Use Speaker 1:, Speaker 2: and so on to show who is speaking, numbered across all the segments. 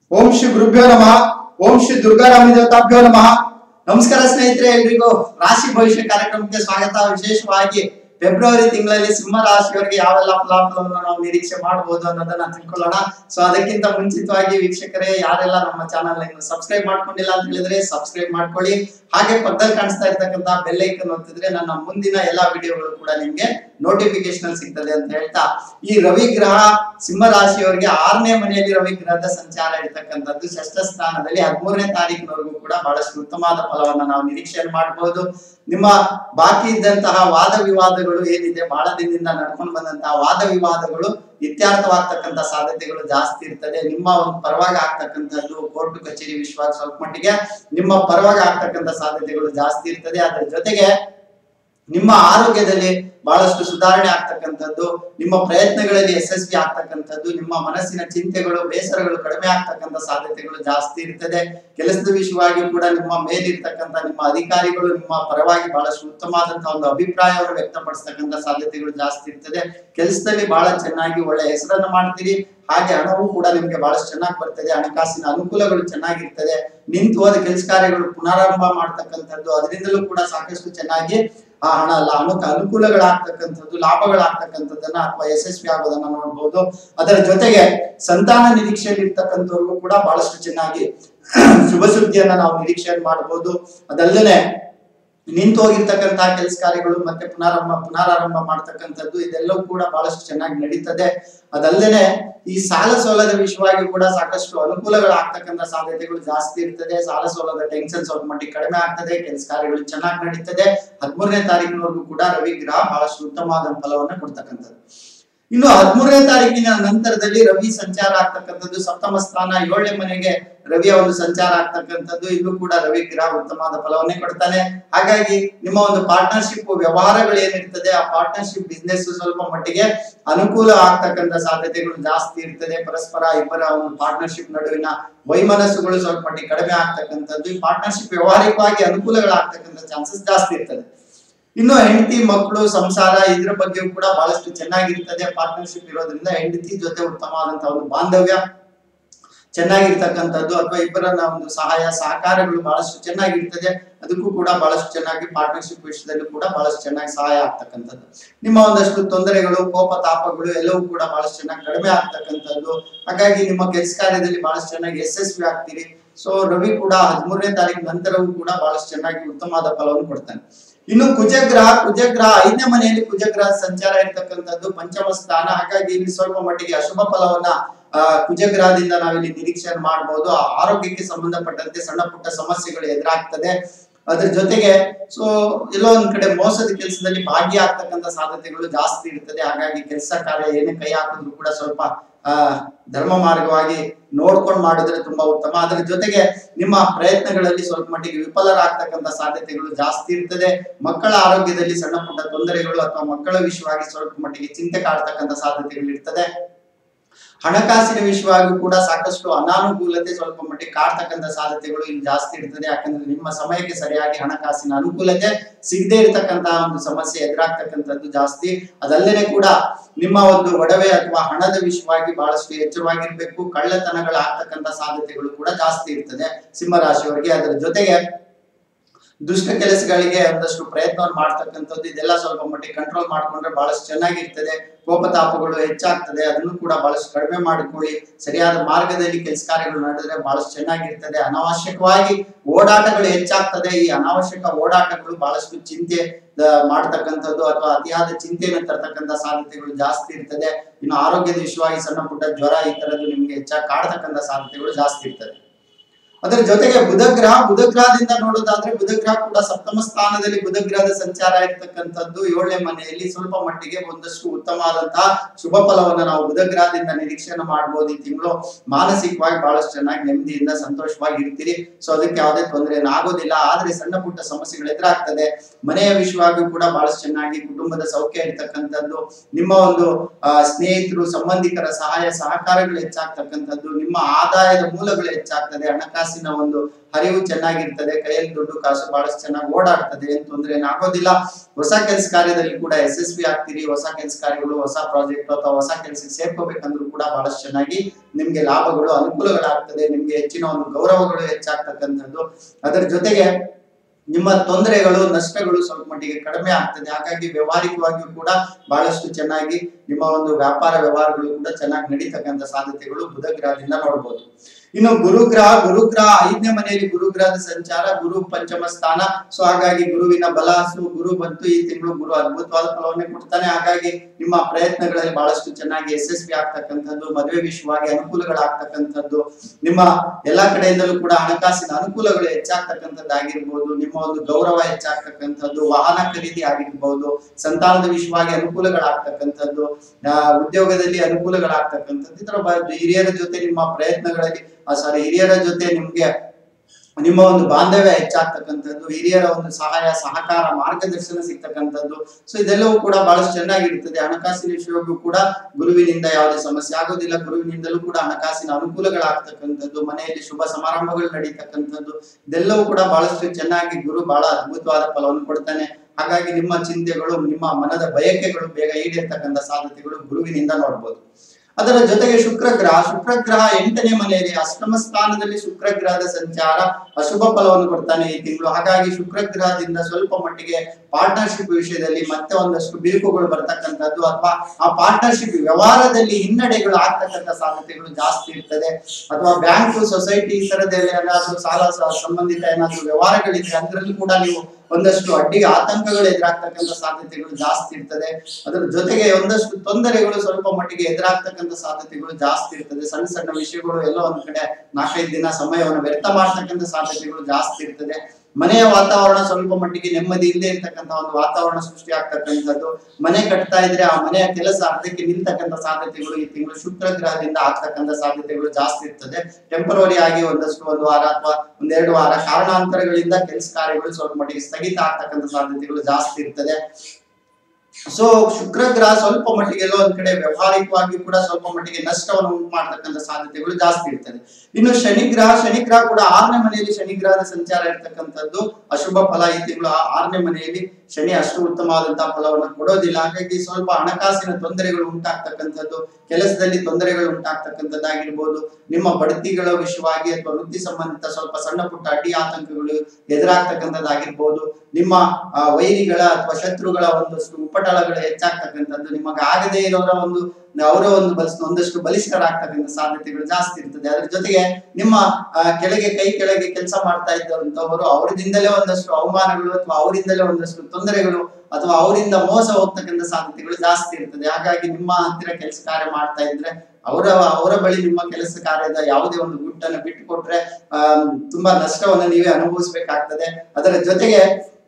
Speaker 1: ಓಂ ಶ್ರೀ ಗುರುಭ್ಯೋ ನಮಃ ಓಂ ಶ್ರೀ ದುರ್ಗಾರಾಮ ದೇವತಾಭ್ಯೋ ನಮಃ ನಮಸ್ಕಾರ ಸ್ನೇಹಿತರೆ ಎಲ್ರಿಗೂ ರಾಶಿ ಭವಿಷ್ಯ ಕಾರ್ಯಕ್ರಮಕ್ಕೆ ಸ್ವಾಗತ ವಿಶೇಷವಾಗಿ ಫೆಬ್ರವರಿ ತಿಂಗಳಲ್ಲಿ ಸಿಂಹ ರಾಶಿಯವರಿಗೆ ಯಾವೆಲ್ಲ ಫಲಾಫಲವನ್ನು ನಾವು ನಿರೀಕ್ಷೆ ಮಾಡಬಹುದು ಅನ್ನೋದನ್ನ ತಿಳ್ಕೊಳ್ಳೋಣ ಸೊ ಅದಕ್ಕಿಂತ ಮುಂಚಿತವಾಗಿ ವೀಕ್ಷಕರೇ ಯಾರೆಲ್ಲ ನಮ್ಮ ಚಾನಲ್ ಇನ್ನು ಸಬ್ಸ್ಕ್ರೈಬ್ ಮಾಡ್ಕೊಂಡಿಲ್ಲ ಅಂತ ಹೇಳಿದ್ರೆ ಸಬ್ಸ್ಕ್ರೈಬ್ ಮಾಡ್ಕೊಳ್ಳಿ ಹಾಗೆ ಪಕ್ಕದಲ್ಲಿ ಕಾಣಿಸ್ತಾ ಇರ್ತಕ್ಕಂತ ಬೆಲ್ ಐಕನ್ ಒತ್ತಿದ್ರೆ ನನ್ನ ಮುಂದಿನ ಎಲ್ಲಾ ವಿಡಿಯೋಗಳು ಕೂಡ ನಿಮ್ಗೆ ನೋಟಿಫಿಕೇಶನ್ ಸಿಗ್ತದೆ ಅಂತ ಹೇಳ್ತಾ ಈ ರವಿ ಗ್ರಹ ಸಿಂಹ ರಾಶಿಯವರಿಗೆ ಆರನೇ ಮನೆಯಲ್ಲಿ ರವಿ ಗ್ರಹದ ಸಂಚಾರ ಇರ್ತಕ್ಕಂಥದ್ದು ಷಷ್ಠ ಸ್ಥಾನದಲ್ಲಿ ಹದಿಮೂರನೇ ತಾರೀಕಿನವರೆಗೂ ಕೂಡ ಬಹಳಷ್ಟು ಉತ್ತಮವಾದ ಫಲವನ್ನ ನಾವು ನಿರೀಕ್ಷೆ ಮಾಡಬಹುದು ನಿಮ್ಮ ಬಾಕಿ ಇದ್ದಂತಹ ವಾದ ವಿವಾದಗಳು ಏನಿದೆ ಬಹಳ ದಿನದಿಂದ ನಡ್ಕೊಂಡು ಬಂದಂತಹ ವಾದ ವಿವಾದಗಳು ಇತ್ಯರ್ಥವಾಗ್ತಕ್ಕಂಥ ಸಾಧ್ಯತೆಗಳು ಜಾಸ್ತಿ ಇರ್ತದೆ ನಿಮ್ಮ ಒಂದು ಪರವಾಗಿ ಆಗ್ತಕ್ಕಂಥದ್ದು ಕೋರ್ಟ್ ಕಚೇರಿ ವಿಶ್ವಾಸ ಸ್ವಲ್ಪ ಮಟ್ಟಿಗೆ ನಿಮ್ಮ ಪರವಾಗಿ ಆಗ್ತಕ್ಕಂಥ ಸಾಧ್ಯತೆಗಳು ಜಾಸ್ತಿ ಇರ್ತದೆ ಅದರ ಜೊತೆಗೆ ನಿಮ್ಮ ಆರೋಗ್ಯದಲ್ಲಿ ಬಹಳಷ್ಟು ಸುಧಾರಣೆ ಆಗ್ತಕ್ಕಂಥದ್ದು ನಿಮ್ಮ ಪ್ರಯತ್ನಗಳಲ್ಲಿ ಯಶಸ್ವಿ ಆಗ್ತಕ್ಕಂಥದ್ದು ನಿಮ್ಮ ಮನಸ್ಸಿನ ಚಿಂತೆಗಳು ಬೇಸರಗಳು ಕಡಿಮೆ ಆಗ್ತಕ್ಕಂಥ ಸಾಧ್ಯತೆಗಳು ಜಾಸ್ತಿ ಇರ್ತದೆ ಕೆಲಸದ ವಿಷಯವಾಗಿ ಕೂಡ ನಿಮ್ಮ ಮೇಲಿರ್ತಕ್ಕಂಥ ನಿಮ್ಮ ಅಧಿಕಾರಿಗಳು ನಿಮ್ಮ ಪರವಾಗಿ ಬಹಳಷ್ಟು ಉತ್ತಮವಾದಂತಹ ಒಂದು ಅಭಿಪ್ರಾಯವನ್ನು ವ್ಯಕ್ತಪಡಿಸ್ತಕ್ಕಂಥ ಸಾಧ್ಯತೆಗಳು ಜಾಸ್ತಿ ಇರ್ತದೆ ಕೆಲಸದಲ್ಲಿ ಬಹಳ ಚೆನ್ನಾಗಿ ಒಳ್ಳೆ ಹೆಸರನ್ನು ಮಾಡ್ತೀರಿ ಹಾಗೆ ಹಣವು ಕೂಡ ನಿಮ್ಗೆ ಬಹಳಷ್ಟು ಚೆನ್ನಾಗಿ ಬರ್ತದೆ ಹಣಕಾಸಿನ ಅನುಕೂಲಗಳು ಚೆನ್ನಾಗಿರ್ತದೆ ನಿಂತು ಹೋದ ಕೆಲಸ ಕಾರ್ಯಗಳು ಪುನರಾರಂಭ ಮಾಡ್ತಕ್ಕಂಥದ್ದು ಅದರಿಂದಲೂ ಕೂಡ ಸಾಕಷ್ಟು ಚೆನ್ನಾಗಿ ಆ ಹಣ ಅಲ್ಲ ಅನುಕ ಅನುಕೂಲಗಳಾಗ್ತಕ್ಕಂಥದ್ದು ಲಾಭಗಳಾಗ್ತಕ್ಕಂಥದ್ದನ್ನ ಅಥವಾ ಯಶಸ್ವಿ ಆಗೋದನ್ನ ನೋಡ್ಬೋದು ಅದರ ಜೊತೆಗೆ ಸಂತಾನ ನಿರೀಕ್ಷೆಯಲ್ಲಿ ಇರ್ತಕ್ಕಂಥವ್ರಿಗೂ ಕೂಡ ಬಹಳಷ್ಟು ಚೆನ್ನಾಗಿ ಶುಭ ಸುದ್ದಿಯನ್ನ ನಾವು ನಿರೀಕ್ಷೆ ಮಾಡಬಹುದು ಅದಲ್ಲದೆ ನಿಂತು ಹೋಗಿರ್ತಕ್ಕಂತಹ ಕೆಲಸ ಕಾರ್ಯಗಳು ಮತ್ತೆ ಪುನರಾರಂಭ ಪುನರಾರಂಭ ಮಾಡ್ತಕ್ಕಂಥದ್ದು ಇದೆಲ್ಲವೂ ಕೂಡ ಬಹಳಷ್ಟು ಚೆನ್ನಾಗಿ ನಡೀತದೆ ಅದಲ್ಲದೆ ಈ ಸಾಲ ಸೋಲದ ವಿಷಯವಾಗಿ ಕೂಡ ಸಾಕಷ್ಟು ಅನುಕೂಲಗಳಾಗ್ತಕ್ಕಂಥ ಸಾಧ್ಯತೆಗಳು ಜಾಸ್ತಿ ಇರ್ತದೆ ಸಾಲ ಸೋಲದ ಟೆನ್ಷನ್ ಸ್ವಲ್ಪ ಮಟ್ಟಿಗೆ ಕಡಿಮೆ ಆಗ್ತದೆ ಕೆಲಸ ಕಾರ್ಯಗಳು ಚೆನ್ನಾಗಿ ನಡೀತದೆ ಹದಿಮೂರನೇ ತಾರೀಕಿನವರೆಗೂ ಕೂಡ ರವಿ ಗ್ರಹ ಬಹಳಷ್ಟು ಉತ್ತಮವಾದ ಫಲವನ್ನ ಕೊಡ್ತಕ್ಕಂಥದ್ದು ಇನ್ನು ಹದಿಮೂರನೇ ತಾರೀಕಿನ ನಂತರದಲ್ಲಿ ರವಿ ಸಂಚಾರ ಆಗ್ತಕ್ಕಂಥದ್ದು ಸಪ್ತಮ ಸ್ಥಾನ ಏಳನೇ ಮನೆಗೆ ರವಿಯ ಒಂದು ಸಂಚಾರ ಆಗ್ತಕ್ಕಂಥದ್ದು ಇಲ್ಲೂ ಕೂಡ ರವಿ ಗ್ರಹ ಉತ್ತಮವಾದ ಫಲವನ್ನೇ ಕೊಡ್ತಾನೆ ಹಾಗಾಗಿ ನಿಮ್ಮ ಒಂದು ಪಾರ್ಟ್ನರ್ಶಿಪ್ ವ್ಯವಹಾರಗಳು ಏನಿರ್ತದೆ ಆ ಪಾರ್ಟ್ನರ್ಶಿಪ್ ಬಿಸ್ನೆಸ್ ಸ್ವಲ್ಪ ಮಟ್ಟಿಗೆ ಅನುಕೂಲ ಆಗ್ತಕ್ಕಂಥ ಸಾಧ್ಯತೆಗಳು ಜಾಸ್ತಿ ಇರ್ತದೆ ಪರಸ್ಪರ ಇಬ್ಬರ ಒಂದು ಪಾರ್ಟ್ನರ್ಶಿಪ್ ನಡುವಿನ ವೈಮನಸ್ಸುಗಳು ಸ್ವಲ್ಪ ಮಟ್ಟಿಗೆ ಕಡಿಮೆ ಆಗ್ತಕ್ಕಂಥದ್ದು ಈ ಪಾರ್ಟ್ನರ್ಶಿಪ್ ವ್ಯವಹಾರಿಕವಾಗಿ ಅನುಕೂಲಗಳಾಗ್ತಕ್ಕಂಥ ಚಾನ್ಸಸ್ ಜಾಸ್ತಿ ಇರ್ತದೆ ಇನ್ನು ಹೆಂಡತಿ ಮಕ್ಕಳು ಸಂಸಾರ ಇದ್ರ ಬಗ್ಗೆಯೂ ಕೂಡ ಬಹಳಷ್ಟು ಚೆನ್ನಾಗಿರ್ತದೆ ಪಾರ್ಟ್ನರ್ಶಿಪ್ ಇರೋದ್ರಿಂದ ಹೆಂಡತಿ ಜೊತೆ ಉತ್ತಮವಾದಂತಹ ಒಂದು ಬಾಂಧವ್ಯ ಚೆನ್ನಾಗಿರ್ತಕ್ಕಂಥದ್ದು ಅಥವಾ ಇಬ್ಬರನ್ನ ಒಂದು ಸಹಾಯ ಸಹಕಾರಗಳು ಬಹಳಷ್ಟು ಚೆನ್ನಾಗಿರ್ತದೆ ಅದಕ್ಕೂ ಕೂಡ ಬಹಳಷ್ಟು ಚೆನ್ನಾಗಿ ಪಾರ್ಟ್ನರ್ಶಿಪ್ ವಿಷಯದಲ್ಲೂ ಕೂಡ ಬಹಳಷ್ಟು ಚೆನ್ನಾಗಿ ಸಹಾಯ ಆಗ್ತಕ್ಕಂಥದ್ದು ನಿಮ್ಮ ಒಂದಷ್ಟು ತೊಂದರೆಗಳು ಕೋಪ ತಾಪಗಳು ಎಲ್ಲವೂ ಕೂಡ ಬಹಳಷ್ಟು ಚೆನ್ನಾಗಿ ಕಡಿಮೆ ಆಗ್ತಕ್ಕಂಥದ್ದು ಹಾಗಾಗಿ ನಿಮ್ಮ ಕೆಲಸ ಕಾರ್ಯದಲ್ಲಿ ಬಹಳಷ್ಟು ಚೆನ್ನಾಗಿ ಯಶಸ್ವಿ ಆಗ್ತೀರಿ ಸೊ ರವಿ ಕೂಡ ಹದಿಮೂರನೇ ತಾರೀಕು ನಂತರವೂ ಕೂಡ ಬಹಳಷ್ಟು ಚೆನ್ನಾಗಿ ಉತ್ತಮವಾದ ಫಲವನ್ನು ಕೊಡ್ತಾನೆ ಇನ್ನು ಕುಜಗ್ರಹ ಕುಜಗ್ರಹ ಐದನೇ ಮನೆಯಲ್ಲಿ ಕುಜಗ್ರಹ ಸಂಚಾರ ಇರ್ತಕ್ಕಂಥದ್ದು ಪಂಚಮ ಸ್ಥಾನ ಹಾಗಾಗಿ ಇಲ್ಲಿ ಸ್ವಲ್ಪ ಮಟ್ಟಿಗೆ ಅಶುಭ ಫಲವನ್ನ ಆ ಕುಜಗ್ರಹದಿಂದ ನಾವಿಲ್ಲಿ ನಿರೀಕ್ಷೆ ಮಾಡಬಹುದು ಆ ಆರೋಗ್ಯಕ್ಕೆ ಸಂಬಂಧಪಟ್ಟಂತೆ ಸಣ್ಣ ಪುಟ್ಟ ಸಮಸ್ಯೆಗಳು ಎದುರಾಗ್ತದೆ ಅದ್ರ ಜೊತೆಗೆ ಸೊ ಎಲ್ಲೋ ಒಂದ್ ಕಡೆ ಮೋಸದ ಕೆಲಸದಲ್ಲಿ ಭಾಗಿಯಾಗ್ತಕ್ಕಂಥ ಸಾಧ್ಯತೆಗಳು ಜಾಸ್ತಿ ಇರ್ತದೆ ಹಾಗಾಗಿ ಕೆಲಸ ಕಾರ್ಯ ಏನೇ ಕೈ ಹಾಕಿದ್ರು ಕೂಡ ಸ್ವಲ್ಪ ಆ ಧರ್ಮ ಮಾರ್ಗವಾಗಿ ನೋಡ್ಕೊಂಡು ಮಾಡಿದ್ರೆ ತುಂಬಾ ಉತ್ತಮ ಅದರ ಜೊತೆಗೆ ನಿಮ್ಮ ಪ್ರಯತ್ನಗಳಲ್ಲಿ ಸ್ವಲ್ಪ ಮಟ್ಟಿಗೆ ವಿಫಲರಾಗ್ತಕ್ಕಂಥ ಸಾಧ್ಯತೆಗಳು ಜಾಸ್ತಿ ಇರ್ತದೆ ಮಕ್ಕಳ ಆರೋಗ್ಯದಲ್ಲಿ ಸಣ್ಣ ಪುಟ್ಟ ತೊಂದರೆಗಳು ಅಥವಾ ಮಕ್ಕಳ ವಿಷಯವಾಗಿ ಸ್ವಲ್ಪ ಮಟ್ಟಿಗೆ ಚಿಂತೆ ಕಾಡ್ತಕ್ಕಂಥ ಸಾಧ್ಯತೆಗಳು ಇರ್ತದೆ ಹಣಕಾಸಿನ ವಿಷಯವಾಗಿ ಕೂಡ ಸಾಕಷ್ಟು ಅನಾನುಕೂಲತೆ ಸ್ವಲ್ಪ ಮಟ್ಟಿಗೆ ಕಾಡ್ತಕ್ಕಂಥ ಸಾಧ್ಯತೆಗಳು ಇಲ್ಲಿ ಜಾಸ್ತಿ ಇರ್ತದೆ ಯಾಕಂದ್ರೆ ನಿಮ್ಮ ಸಮಯಕ್ಕೆ ಸರಿಯಾಗಿ ಹಣಕಾಸಿನ ಅನುಕೂಲತೆ ಸಿಗದೆ ಇರತಕ್ಕಂತಹ ಒಂದು ಸಮಸ್ಯೆ ಎದುರಾಗ್ತಕ್ಕಂಥದ್ದು ಜಾಸ್ತಿ ಅದಲ್ಲದೆ ಕೂಡ ನಿಮ್ಮ ಒಂದು ಒಡವೆ ಅಥವಾ ಹಣದ ವಿಷಯವಾಗಿ ಬಹಳಷ್ಟು ಎಚ್ಚರವಾಗಿರ್ಬೇಕು ಕಳ್ಳತನಗಳ ಆಗ್ತಕ್ಕಂಥ ಸಾಧ್ಯತೆಗಳು ಕೂಡ ಜಾಸ್ತಿ ಇರ್ತದೆ ಸಿಂಹರಾಶಿಯವರಿಗೆ ಅದರ ಜೊತೆಗೆ ದುಷ್ಟ ಕೆಲಸಗಳಿಗೆ ಒಂದಷ್ಟು ಪ್ರಯತ್ನವನ್ನು ಮಾಡ್ತಕ್ಕಂಥದ್ದು ಇದೆಲ್ಲ ಸ್ವಲ್ಪ ಮಟ್ಟಿಗೆ ಕಂಟ್ರೋಲ್ ಮಾಡ್ಕೊಂಡ್ರೆ ಬಹಳಷ್ಟು ಚೆನ್ನಾಗಿರ್ತದೆ ಕೋಪತಾಪಗಳು ಹೆಚ್ಚಾಗ್ತದೆ ಅದನ್ನು ಕೂಡ ಬಹಳಷ್ಟು ಕಡಿಮೆ ಮಾಡಿಕೊಳ್ಳಿ ಸರಿಯಾದ ಮಾರ್ಗದಲ್ಲಿ ಕೆಲಸ ಕಾರ್ಯಗಳು ನಡೆದ್ರೆ ಬಹಳಷ್ಟು ಚೆನ್ನಾಗಿರ್ತದೆ ಅನಾವಶ್ಯಕವಾಗಿ ಓಡಾಟಗಳು ಹೆಚ್ಚಾಗ್ತದೆ ಈ ಅನಾವಶ್ಯಕ ಓಡಾಟಗಳು ಬಹಳಷ್ಟು ಚಿಂತೆ ದ- ಮಾಡ್ತಕ್ಕಂಥದ್ದು ಅಥವಾ ಅತಿಯಾದ ಚಿಂತೆಯನ್ನು ತರ್ತಕ್ಕಂಥ ಸಾಧ್ಯತೆಗಳು ಜಾಸ್ತಿ ಇರ್ತದೆ ಇನ್ನು ಆರೋಗ್ಯದ ವಿಷಯವಾಗಿ ಸಣ್ಣ ಪುಟ್ಟ ಜ್ವರ ಈ ತರದ್ದು ನಿಮ್ಗೆ ಹೆಚ್ಚಾಗಿ ಕಾಡ್ತಕ್ಕಂಥ ಸಾಧ್ಯತೆಗಳು ಜಾಸ್ತಿ ಇರ್ತದೆ ಅದರ ಜೊತೆಗೆ ಬುಧಗ್ರಹ ಬುಧಗ್ರಹದಿಂದ ನೋಡೋದಾದ್ರೆ ಬುಧಗ್ರಹ ಕೂಡ ಸಪ್ತಮ ಸ್ಥಾನದಲ್ಲಿ ಬುಧಗ್ರಹದ ಸಂಚಾರ ಇರ್ತಕ್ಕಂಥದ್ದು ಏಳನೇ ಮನೆಯಲ್ಲಿ ಸ್ವಲ್ಪ ಮಟ್ಟಿಗೆ ಒಂದಷ್ಟು ಉತ್ತಮವಾದಂತಹ ಶುಭ ಫಲವನ್ನ ನಾವು ಬುಧಗ್ರಹದಿಂದ ನಿರೀಕ್ಷೆಯನ್ನು ಮಾಡಬಹುದು ಈ ತಿಂಗಳು ಮಾನಸಿಕವಾಗಿ ಬಹಳಷ್ಟು ಚೆನ್ನಾಗಿ ನೆಮ್ಮದಿಯಿಂದ ಸಂತೋಷವಾಗಿ ಇರ್ತೀರಿ ಸೊ ಅದಕ್ಕೆ ಯಾವುದೇ ತೊಂದರೆ ಏನು ಆಗೋದಿಲ್ಲ ಆದ್ರೆ ಸಣ್ಣ ಪುಟ್ಟ ಸಮಸ್ಯೆಗಳು ಎದುರಾಗ್ತದೆ ಮನೆಯ ವಿಷಯವಾಗಿ ಕೂಡ ಬಹಳಷ್ಟು ಚೆನ್ನಾಗಿ ಕುಟುಂಬದ ಸೌಖ್ಯ ಇರ್ತಕ್ಕಂಥದ್ದು ನಿಮ್ಮ ಒಂದು ಆ, ಸ್ನೇಹಿತರು ಸಂಬಂಧಿಕರ ಸಹಾಯ ಸಹಕಾರಗಳು ಹೆಚ್ಚಾಗ್ತಕ್ಕಂಥದ್ದು ನಿಮ್ಮ ಆದಾಯದ ಮೂಲಗಳು ಹೆಚ್ಚಾಗ್ತದೆ ಹಣಕಾಸಿನ ಹಣಕಾಸಿನ ಒಂದು ಹರಿವು ಚೆನ್ನಾಗಿರ್ತದೆ ಕೈಯಲ್ಲಿ ದುಡ್ಡು ಕಾಸು ಬಹಳಷ್ಟು ಚೆನ್ನಾಗಿ ಓಡಾಡ್ತದೆ ಏನ್ ತೊಂದರೆ ಆಗೋದಿಲ್ಲ ಹೊಸ ಕೆಲಸ ಕಾರ್ಯದಲ್ಲಿ ಕೂಡ ಯಶಸ್ವಿ ಆಗ್ತೀರಿ ಹೊಸ ಕೆಲಸ ಕಾರ್ಯಗಳು ಹೊಸ ಪ್ರಾಜೆಕ್ಟ್ ಅಥವಾ ಹೊಸ ಕೆಲಸಕ್ಕೆ ಸೇರ್ಕೋಬೇಕಂದ್ರೂ ಕೂಡ ಬಹಳಷ್ಟು ಚೆನ್ನಾಗಿ ನಿಮ್ಗೆ ಲಾಭಗಳು ಅನುಕೂಲಗಳಾಗ್ತದೆ ನಿಮ್ಗೆ ಹೆಚ್ಚಿನ ಒಂದು ಗೌರವಗಳು ಹೆಚ್ಚಾಗ್ತಕ್ಕಂಥದ್ದು ಅದರ ಜೊತೆಗೆ ನಿಮ್ಮ ತೊಂದರೆಗಳು ನಷ್ಟಗಳು ಸ್ವಲ್ಪ ಮಟ್ಟಿಗೆ ಕಡಿಮೆ ಆಗ್ತದೆ ಹಾಗಾಗಿ ವ್ಯವಹಾರಿಕವಾಗಿಯೂ ಕೂಡ ಬಹಳಷ್ಟು ಚೆನ್ನಾಗಿ ನಿಮ್ಮ ಒಂದು ವ್ಯಾಪಾರ ವ್ಯವಹಾರಗಳು ಕೂಡ ಚೆನ್ನಾಗಿ ನಡೀತಕ್ಕಂಥ ಸಾಧ್ಯತೆಗಳು ಬುಧ ಗ್ರಹದಿಂದ ನೋಡಬಹುದು ಇನ್ನು ಗುರುಗ್ರಹ ಗುರುಗ್ರಹ ಐದನೇ ಮನೆಯಲ್ಲಿ ಗುರುಗ್ರಹದ ಸಂಚಾರ ಗುರು ಪಂಚಮ ಸ್ಥಾನ ಸೊ ಹಾಗಾಗಿ ಗುರುವಿನ ಬಲ ಸೊ ಗುರು ಬಂತು ಈ ತಿಂಗಳು ಗುರು ಅದ್ಭುತವಾದ ಫಲವನ್ನೇ ಕೊಡ್ತಾನೆ ಹಾಗಾಗಿ ನಿಮ್ಮ ಪ್ರಯತ್ನಗಳಲ್ಲಿ ಬಹಳಷ್ಟು ಚೆನ್ನಾಗಿ ಯಶಸ್ವಿ ಆಗ್ತಕ್ಕಂಥದ್ದು ಮದುವೆ ವಿಷಯವಾಗಿ ಅನುಕೂಲಗಳಾಗ್ತಕ್ಕಂಥದ್ದು ನಿಮ್ಮ ಎಲ್ಲಾ ಕಡೆಯಿಂದಲೂ ಕೂಡ ಹಣಕಾಸಿನ ಅನುಕೂಲಗಳು ಹೆಚ್ಚಾಗ್ತಕ್ಕಂಥದ್ದಾಗಿರ್ಬೋದು ನಿಮ್ಮ ಒಂದು ಗೌರವ ಹೆಚ್ಚಾಗ್ತಕ್ಕಂಥದ್ದು ವಾಹನ ಖರೀದಿ ಆಗಿರ್ಬೋದು ಸಂತಾನದ ವಿಷಯವಾಗಿ ಅನುಕೂಲಗಳಾಗ್ತಕ್ಕಂಥದ್ದು ಆ, ಉದ್ಯೋಗದಲ್ಲಿ ಅನುಕೂಲಗಳಾಗ್ತಕ್ಕಂಥದ್ದು ಇದರ ಬ- ಹಿರಿಯರ ಜೊತೆ ನಿಮ್ಮ ಪ್ರಯತ್ನಗಳಲ್ಲಿ ಸಾರಿ ಹಿರಿಯರ ಜೊತೆ ನಿಮ್ಗೆ ನಿಮ್ಮ ಒಂದು ಬಾಂಧವ್ಯ ಹೆಚ್ಚಾಗ್ತಕ್ಕಂಥದ್ದು ಹಿರಿಯರ ಒಂದು ಸಹಾಯ ಸಹಕಾರ ಮಾರ್ಗದರ್ಶನ ಸಿಗ್ತಕ್ಕಂಥದ್ದು ಸೊ ಇದೆಲ್ಲವೂ ಕೂಡ ಬಹಳಷ್ಟು ಚೆನ್ನಾಗಿರ್ತದೆ ಹಣಕಾಸಿನ ವಿಷಯಕ್ಕೂ ಕೂಡ ಗುರುವಿನಿಂದ ಯಾವುದೇ ಸಮಸ್ಯೆ ಆಗೋದಿಲ್ಲ ಗುರುವಿನಿಂದಲೂ ಕೂಡ ಹಣಕಾಸಿನ ಅನುಕೂಲಗಳಾಗ್ತಕ್ಕಂಥದ್ದು ಮನೆಯಲ್ಲಿ ಶುಭ ಸಮಾರಂಭಗಳು ನಡೀತಕ್ಕಂಥದ್ದು ಇದೆಲ್ಲವೂ ಕೂಡ ಬಹಳಷ್ಟು ಚೆನ್ನಾಗಿ ಗುರು ಬಹಳ ಅದ್ಭುತವಾದ ಫಲವನ್ನು ಕೊಡ್ತಾನೆ ಹಾಗಾಗಿ ನಿಮ್ಮ ಚಿಂತೆಗಳು ನಿಮ್ಮ ಮನದ ಬಯಕೆಗಳು ಬೇಗ ಈಡೇರ್ತಕ್ಕಂಥ ಸಾಧ್ಯತೆಗಳು ಗುರುವಿನಿಂದ ನೋಡ್ಬೋದು ಅದರ ಜೊತೆಗೆ ಶುಕ್ರ ಗ್ರಹ ಶುಕ್ರ ಗ್ರಹ ಎಂಟನೇ ಮನೆಯಲ್ಲಿ ಅಷ್ಟಮ ಸ್ಥಾನದಲ್ಲಿ ಶುಕ್ರ ಗ್ರಹದ ಸಂಚಾರ ಅಶುಭ ಫಲವನ್ನು ಕೊಡ್ತಾನೆ ಈ ತಿಂಗಳು ಹಾಗಾಗಿ ಶುಕ್ರ ಗ್ರಹದಿಂದ ಸ್ವಲ್ಪ ಮಟ್ಟಿಗೆ ಪಾರ್ಟ್ನರ್ಶಿಪ್ ವಿಷಯದಲ್ಲಿ ಮತ್ತೆ ಒಂದಷ್ಟು ಬಿರುಕುಗಳು ಬರ್ತಕ್ಕಂಥದ್ದು ಅಥವಾ ಆ ಪಾರ್ಟ್ನರ್ಶಿಪ್ ವ್ಯವಹಾರದಲ್ಲಿ ಹಿನ್ನಡೆಗಳು ಆಗ್ತಕ್ಕಂಥ ಸಾಧ್ಯತೆಗಳು ಜಾಸ್ತಿ ಇರ್ತದೆ ಅಥವಾ ಬ್ಯಾಂಕ್ ಸೊಸೈಟಿ ಈ ತರದಲ್ಲಿ ಏನಾದ್ರು ಸಾಲ ಸ- ಸಂಬಂಧಿತ ಏನಾದ್ರು ವ್ಯವಹಾರಗಳಿದ್ರೆ ಅದರಲ್ಲಿ ಕೂಡ ನೀವು ಒಂದಷ್ಟು ಅಡ್ಡಿಗೆ ಆತಂಕಗಳು ಎದುರಾಗ್ತಕ್ಕಂಥ ಸಾಧ್ಯತೆಗಳು ಜಾಸ್ತಿ ಇರ್ತದೆ ಅದರ ಜೊತೆಗೆ ಒಂದಷ್ಟು ತೊಂದರೆಗಳು ಸ್ವಲ್ಪ ಮಟ್ಟಿಗೆ ಎದುರಾಗ್ತಕ್ಕಂಥ ಸಾಧ್ಯತೆಗಳು ಜಾಸ್ತಿ ಇರ್ತದೆ ಸಣ್ಣ ಸಣ್ಣ ವಿಷಯಗಳು ಎಲ್ಲೋ ಒಂದ್ ಕಡೆ ನಾಲ್ಕೈದು ದಿನ ಸಮಯವನ್ನು ವ್ಯರ್ಥ ಮಾಡ್ತಕ್ಕಂಥ ಸಾಧ್ಯತೆಗಳು ಜಾಸ್ತಿ ಇರ್ತದೆ ಮನೆಯ ವಾತಾವರಣ ಸ್ವಲ್ಪ ಮಟ್ಟಿಗೆ ನೆಮ್ಮದಿ ಇಲ್ಲದೆ ಇರ್ತಕ್ಕಂಥ ಒಂದು ವಾತಾವರಣ ಸೃಷ್ಟಿ ಆಗ್ತಕ್ಕಂಥದ್ದು ಮನೆ ಕಟ್ತಾ ಇದ್ರೆ ಆ ಮನೆಯ ಕೆಲಸ ಅರ್ಧಕ್ಕೆ ನಿಲ್ತಕ್ಕಂಥ ಸಾಧ್ಯತೆಗಳು ಈ ತಿಂಗಳು ಶುಕ್ರ ಗ್ರಹದಿಂದ ಆಗ್ತಕ್ಕಂಥ ಸಾಧ್ಯತೆಗಳು ಜಾಸ್ತಿ ಇರ್ತದೆ ಟೆಂಪರರಿ ಆಗಿ ಒಂದಷ್ಟು ಒಂದು ವಾರ ಅಥವಾ ಒಂದೆರಡು ವಾರ ಕಾರಣಾಂತರಗಳಿಂದ ಕೆಲಸ ಕಾರ್ಯಗಳು ಸ್ವಲ್ಪ ಮಟ್ಟಿಗೆ ಸ್ಥಗಿತ ಆಗ್ತಕ್ಕಂಥ ಸಾಧ್ಯತೆಗಳು ಜಾಸ್ತಿ ಇರ್ತದೆ ಸೊ ಶುಕ್ರ ಗ್ರಹ ಸ್ವಲ್ಪ ಮಟ್ಟಿಗೆ ಎಲ್ಲೋ ಒಂದ್ ಕಡೆ ವ್ಯವಹಾರಿಕವಾಗಿ ಕೂಡ ಸ್ವಲ್ಪ ಮಟ್ಟಿಗೆ ನಷ್ಟವನ್ನು ಉಂಟು ಮಾಡ್ತಕ್ಕಂಥ ಸಾಧ್ಯತೆಗಳು ಜಾಸ್ತಿ ಇರ್ತದೆ ಇನ್ನು ಶನಿ ಗ್ರಹ ಶನಿ ಗ್ರಹ ಕೂಡ ಆರನೇ ಮನೆಯಲ್ಲಿ ಶನಿ ಗ್ರಹದ ಸಂಚಾರ ಇರ್ತಕ್ಕಂಥದ್ದು ಅಶುಭ ಫಲ ಈ ತಿಂಗಳು ಆ- ಆರನೇ ಮನೆಯಲ್ಲಿ ಶನಿ ಅಷ್ಟು ಉತ್ತಮವಾದಂತಹ ಫಲವನ್ನು ಕೊಡೋದಿಲ್ಲ ಹಾಗಾಗಿ ಸ್ವಲ್ಪ ಹಣಕಾಸಿನ ತೊಂದರೆಗಳು ಉಂಟಾಗ್ತಕ್ಕಂಥದ್ದು ಕೆಲಸದಲ್ಲಿ ತೊಂದರೆಗಳು ಉಂಟಾಗ್ತಕ್ಕಂಥದ್ದಾಗಿರ್ಬೋದು ನಿಮ್ಮ ಬಡ್ತಿಗಳ ವಿಷಯವಾಗಿ ಅಥವಾ ವೃತ್ತಿ ಸಂಬಂಧಿತ ಸ್ವಲ್ಪ ಸಣ್ಣ ಪುಟ್ಟ ಅಡ್ಡಿ ಆತಂಕಗಳು ಎದುರಾಗ್ತಕ್ಕಂಥದ್ದಾಗಿರ್ಬೋದು ನಿಮ್ಮ ಆ, ವೈರಿಗಳ ಅಥವಾ ಶತ್ರುಗಳ ಒಂದಷ್ಟು ಉಪಟಳಗಳು ಹೆಚ್ಚಾಗ್ತಕ್ಕಂಥದ್ದು ನಿಮಗೆ ಆಗದೇ ಇರೋರ ಒಂದು ಅವರ ಒಂದು ಬಲಿಸ್ ಒಂದಷ್ಟು ಬಲಿಷ್ಠರಾಗ್ತಕ್ಕಂಥ ಸಾಧ್ಯತೆಗಳು ಜಾಸ್ತಿ ಇರ್ತದೆ ಅದ್ರ ಜೊತೆಗೆ ನಿಮ್ಮ ಆ, ಕೆಳಗೆ ಕೈ ಕೆಳಗೆ ಕೆಲಸ ಮಾಡ್ತಾ ಇದ್ದಂತವರು ಅವರಿಂದಲೇ ಒಂದಷ್ಟು ಅವಮಾನಗಳು ಅಥವಾ ಅವರಿಂದಲೇ ಒಂದಷ್ಟು ತೊಂದರೆಗಳು ಅಥವಾ ಅವರಿಂದ ಮೋಸ ಹೋಗ್ತಕ್ಕಂಥ ಸಾಧ್ಯತೆಗಳು ಜಾಸ್ತಿ ಇರ್ತದೆ ಹಾಗಾಗಿ ನಿಮ್ಮ ಹತ್ತಿರ ಕೆಲಸ ಕಾರ್ಯ ಮಾಡ್ತಾ ಇದ್ರೆ ಅವರ ಅವರ ಬಳಿ ನಿಮ್ಮ ಕೆಲಸ ಕಾರ್ಯದ ಯಾವುದೇ ಒಂದು ಗುಟ್ಟನ್ನು ಬಿಟ್ಟು ಕೊಟ್ರೆ ಆ ತುಂಬಾ ನಷ್ಟವನ್ನು ನೀವೇ ಅನುಭವಿಸ್ಬೇಕಾಗ್ತದೆ ಅದರ ಜೊತೆಗೆ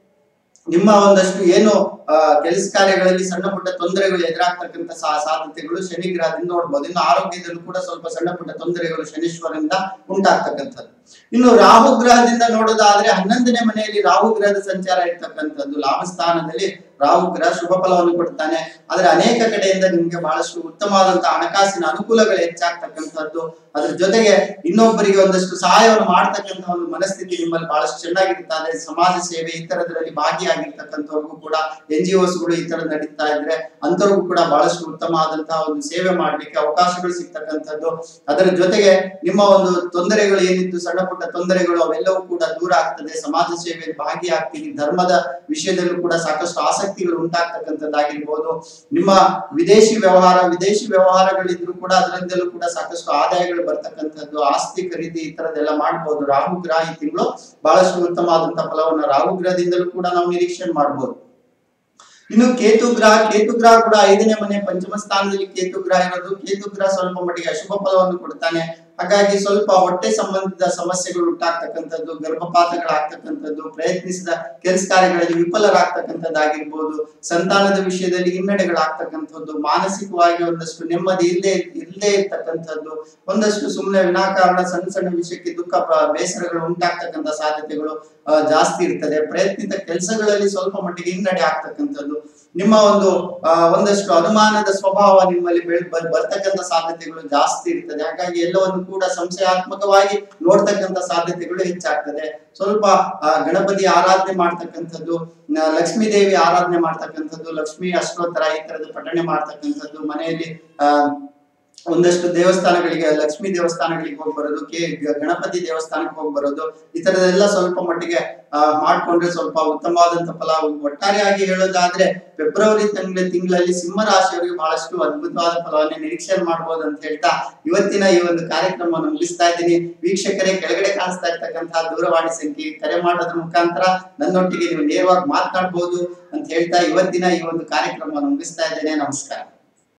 Speaker 1: ನಿಮ್ಮ ಒಂದಷ್ಟು ಏನು ಆ, ಕೆಲಸ ಕಾರ್ಯಗಳಲ್ಲಿ ಸಣ್ಣ ಪುಟ್ಟ ತೊಂದರೆಗಳು ಎದುರಾಗ್ತಕ್ಕಂಥ ಸಾ- ಸಾಧ್ಯತೆಗಳು ಶನಿ ಗ್ರಹದಿಂದ ನೋಡ್ಬೋದು ಇನ್ನು ಆರೋಗ್ಯದಲ್ಲೂ ಕೂಡ ಸ್ವಲ್ಪ ಸಣ್ಣ ಪುಟ್ಟ ತೊಂದರೆಗಳು ಶನೀಶ್ವರರಿಂದ ಉಂಟಾಗ್ತಕ್ಕಂಥದ್ದು ಇನ್ನು ರಾಹು ಗ್ರಹದಿಂದ ನೋಡೋದಾದ್ರೆ ಹನ್ನೊಂದನೇ ಮನೆಯಲ್ಲಿ ರಾಹು ಗ್ರಹದ ಸಂಚಾರ ಇರ್ತಕ್ಕಂಥದ್ದು ಲಾಭ ಸ್ಥಾನದಲ್ಲಿ ರಾಹು ಗ್ರಹ ಶುಭ ಫಲವನ್ನು ಕೊಡ್ತಾನೆ ಆದ್ರೆ ಅನೇಕ ಕಡೆಯಿಂದ ನಿಮ್ಗೆ ಬಹಳಷ್ಟು ಉತ್ತಮವಾದಂತಹ ಹಣಕಾಸಿನ ಅನುಕೂಲಗಳು ಹೆಚ್ಚಾಗ್ತಕ್ಕಂಥದ್ದು ಅದ್ರ ಜೊತೆಗೆ ಇನ್ನೊಬ್ಬರಿಗೆ ಒಂದಷ್ಟು ಸಹಾಯವನ್ನು ಮಾಡ್ತಕ್ಕಂಥ ಒಂದು ಮನಸ್ಥಿತಿ ನಿಮ್ಮಲ್ಲಿ ಬಹಳಷ್ಟು ಚೆನ್ನಾಗಿರ್ತದೆ ಸಮಾಜ ಸೇವೆ ಈ ತರದ್ರಲ್ಲಿ ಭಾಗಿಯಾಗಿರ್ತಕ್ಕಂಥವ್ರಿಗೂ ಕೂಡ ಎನ್ ಜಿ ಗಳು ಈ ತರ ನಡೀತಾ ಇದ್ರೆ ಅಂತವ್ರಿಗೂ ಕೂಡ ಬಹಳಷ್ಟು ಉತ್ತಮವಾದಂತಹ ಒಂದು ಸೇವೆ ಮಾಡ್ಲಿಕ್ಕೆ ಅವಕಾಶಗಳು ಸಿಗ್ತಕ್ಕಂಥದ್ದು ಅದರ ಜೊತೆಗೆ ನಿಮ್ಮ ಒಂದು ತೊಂದರೆಗಳು ಏನಿತ್ತು ಸಣ್ಣ ಪುಟ್ಟ ತೊಂದರೆಗಳು ಅವೆಲ್ಲವೂ ಕೂಡ ದೂರ ಆಗ್ತದೆ ಸಮಾಜ ಸೇವೆಯಲ್ಲಿ ಭಾಗಿಯಾಗ್ತೀವಿ ಧರ್ಮದ ವಿಷಯದಲ್ಲೂ ಕೂಡ ಸಾಕಷ್ಟು ಆಸಕ್ತಿಗಳು ಉಂಟಾಗ್ತಕ್ಕಂಥದ್ದಾಗಿರ್ಬೋದು ನಿಮ್ಮ ವಿದೇಶಿ ವ್ಯವಹಾರ ವಿದೇಶಿ ವ್ಯವಹಾರಗಳಿದ್ರು ಕೂಡ ಅದರಿಂದಲೂ ಕೂಡ ಸಾಕಷ್ಟು ಆದಾಯಗಳು ಬರ್ತಕ್ಕಂಥದ್ದು ಆಸ್ತಿ ಖರೀದಿ ಈ ತರದೆಲ್ಲ ಮಾಡ್ಬೋದು ರಾಹು ಗ್ರಹ ಈ ತಿಂಗಳು ಬಹಳಷ್ಟು ಉತ್ತಮವಾದಂತಹ ಫಲವನ್ನು ರಾಹು ಗ್ರಹದಿಂದಲೂ ಕೂಡ ನಾವು ನಿರೀಕ್ಷೆ ಮಾಡ್ಬೋದು ಇನ್ನು ಕೇತು ಗ್ರಹ ಕೇತು ಗ್ರಹ ಕೂಡ ಐದನೇ ಮನೆ ಪಂಚಮ ಸ್ಥಾನದಲ್ಲಿ ಕೇತು ಗ್ರಹ ಇರೋದು ಕೇತು ಗ್ರಹ ಸ್ವಲ್ಪ ಮಟ್ಟಿಗೆ ಅಶುಭ ಫಲವನ್ನು ಕೊಡ್ತಾನೆ ಹಾಗಾಗಿ ಸ್ವಲ್ಪ ಹೊಟ್ಟೆ ಸಂಬಂಧಿತ ಸಮಸ್ಯೆಗಳು ಉಂಟಾಗ್ತಕ್ಕಂಥದ್ದು ಗರ್ಭಪಾತಗಳಾಗ್ತಕ್ಕಂಥದ್ದು ಪ್ರಯತ್ನಿಸಿದ ಕೆಲಸ ಕಾರ್ಯಗಳಲ್ಲಿ ವಿಫಲರಾಗ್ತಕ್ಕಂಥದ್ದಾಗಿರ್ಬೋದು ಸಂತಾನದ ವಿಷಯದಲ್ಲಿ ಹಿನ್ನಡೆಗಳಾಗ್ತಕ್ಕಂಥದ್ದು ಮಾನಸಿಕವಾಗಿ ಒಂದಷ್ಟು ನೆಮ್ಮದಿ ಇಲ್ಲದೆ ಇಲ್ಲದೆ ಇರ್ತಕ್ಕಂಥದ್ದು ಒಂದಷ್ಟು ಸುಮ್ಮನೆ ವಿನಾಕಾರಣ ಸಣ್ಣ ಸಣ್ಣ ವಿಷಯಕ್ಕೆ ದುಃಖ ಪ- ಬೇಸರಗಳು ಉಂಟಾಗ್ತಕ್ಕಂಥ ಸಾಧ್ಯತೆಗಳು ಆ, ಜಾಸ್ತಿ ಇರ್ತದೆ ಪ್ರಯತ್ನಿತ ಕೆಲಸಗಳಲ್ಲಿ ಸ್ವಲ್ಪ ಮಟ್ಟಿಗೆ ಹಿನ್ನಡೆ ಆಗ್ತಕ್ಕಂಥದ್ದು ನಿಮ್ಮ ಒಂದು ಆ, ಒಂದಷ್ಟು ಅನುಮಾನದ ಸ್ವಭಾವ ನಿಮ್ಮಲ್ಲಿ ಬೆಳ್ ಬರ್- ಬರ್ತಕ್ಕಂಥ ಸಾಧ್ಯತೆಗಳು ಜಾಸ್ತಿ ಇರ್ತದೆ ಹಾಗಾಗಿ ಎಲ್ಲವನ್ನು ಕೂಡ ಸಂಶಯಾತ್ಮಕವಾಗಿ ನೋಡ್ತಕ್ಕಂಥ ಸಾಧ್ಯತೆಗಳು ಹೆಚ್ಚಾಗ್ತದೆ ಸ್ವಲ್ಪ ಆ, ಗಣಪತಿ ಆರಾಧನೆ ಮಾಡ್ತಕ್ಕಂಥದ್ದು ನ- ಲಕ್ಷ್ಮೀ ದೇವಿ ಆರಾಧನೆ ಮಾಡ್ತಕ್ಕಂಥದ್ದು ಲಕ್ಷ್ಮೀ ಅಷ್ಟೋತ್ತರ ಈ ತರದ ಪಠಣೆ ಮಾಡ್ತಕ್ಕಂಥದ್ದು ಮನೆಯಲ್ಲಿ ಆ ಒಂದಷ್ಟು ದೇವಸ್ಥಾನಗಳಿಗೆ ಲಕ್ಷ್ಮೀ ದೇವಸ್ಥಾನಗಳಿಗೆ ಹೋಗಿ ಬರೋದು ಕೆ ಗ- ಗಣಪತಿ ದೇವಸ್ಥಾನಕ್ಕೆ ಹೋಗಿ ಬರೋದು ಈ ತರದೆಲ್ಲ ಸ್ವಲ್ಪ ಮಟ್ಟಿಗೆ ಆ, ಮಾಡ್ಕೊಂಡ್ರೆ ಸ್ವಲ್ಪ ಉತ್ತಮವಾದಂತ ಫಲ ಒಟ್ಟಾರೆಯಾಗಿ ಹೇಳೋದಾದ್ರೆ ಫೆಬ್ರವರಿ ತಿಂಗಳ ತಿಂಗಳಲ್ಲಿ ಸಿಂಹ ರಾಶಿಯವರಿಗೆ ಬಹಳಷ್ಟು ಅದ್ಭುತವಾದ ಫಲವನ್ನ ನಿರೀಕ್ಷೆ ಮಾಡಬಹುದು ಅಂತ ಹೇಳ್ತಾ ಇವತ್ತಿನ ಈ ಒಂದು ಕಾರ್ಯಕ್ರಮವನ್ನು ಮುಗಿಸ್ತಾ ಇದ್ದೀನಿ ವೀಕ್ಷಕರೇ ಕೆಳಗಡೆ ಕಾಣಿಸ್ತಾ ಇರ್ತಕ್ಕಂತಹ ದೂರವಾಣಿ ಸಂಖ್ಯೆ ಕರೆ ಮಾಡೋದ್ರ ಮುಖಾಂತರ ನನ್ನೊಟ್ಟಿಗೆ ನೀವು ನೇರವಾಗಿ ಮಾತನಾಡಬಹುದು ಅಂತ ಹೇಳ್ತಾ ಇವತ್ತಿನ ಈ ಒಂದು ಕಾರ್ಯಕ್ರಮವನ್ನು ಮುಗಿಸ್ತಾ ಇದ್ದೇನೆ ನಮಸ್ಕಾರ